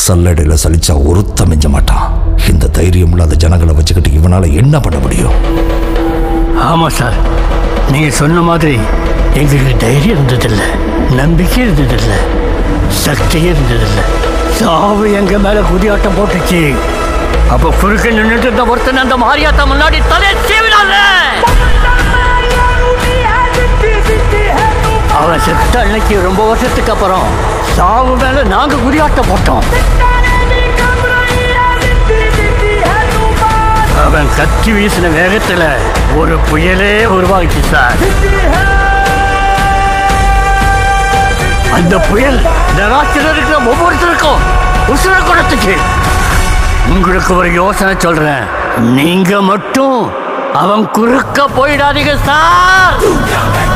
சல்லடையில் சலிச்சா ஒருத்த மிஞ்ச மாட்டான் இந்த தைரியம் இல்லாத ஜனங்களை வச்சுக்கிட்டு இவனால என்ன பண்ண முடியும் ஆமாம் சார் நீங்கள் சொன்ன மாதிரி எங்களுக்கு தைரியம் இருந்ததில்லை நம்பிக்கை இருந்ததில்லை சக்தியே இருந்ததில்லை சாவு எங்க மேல குதியாட்டம் போட்டுச்சு அப்ப குறுக்க நின்றுட்டு இருந்த ஒருத்தன் அந்த மாரியாத்தா முன்னாடி தலையை சீவினால அவன் செத்த அன்னைக்கு ரொம்ப வருஷத்துக்கு அப்புறம் சாவு மேல நாங்க குறியாட்டம் போட்டோம் அவன் கத்தி வீசின வேகத்துல ஒரு புயலே உருவாகிச்சு சார் அந்த புயல் இந்த ராத்திரில இருக்கிற ஒவ்வொருத்தருக்கும் உசுர குடத்துக்கு உங்களுக்கு ஒரு யோசனை சொல்றேன் நீங்க மட்டும் அவன் குறுக்க போயிடாதீங்க சார்